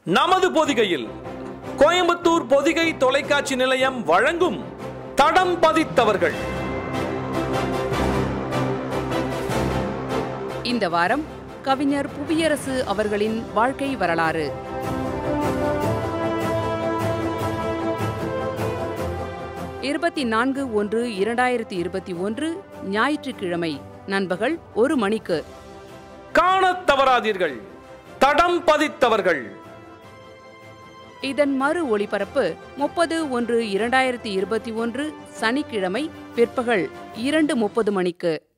நமது பொதிகையில் கோயம்புத்தூர் பொதிகை தொலைக்காட்சி நிலையம் வழங்கும் தடம் பதித்தவர்கள் இந்த வாரம் கவிஞர் புவியரசு அவர்களின் வாழ்க்கை வரலாறு இருபத்தி நான்கு ஒன்று இரண்டாயிரத்தி இருபத்தி ஒன்று ஞாயிற்றுக்கிழமை நண்பகல் ஒரு மணிக்கு காணத் தவறாதீர்கள் தடம் பதித்தவர்கள் இதன் மறு ஒளிபரப்பு முப்பது ஒன்று இரண்டாயிரத்தி இருபத்தி ஒன்று சனிக்கிழமை பிற்பகல் இரண்டு முப்பது மணிக்கு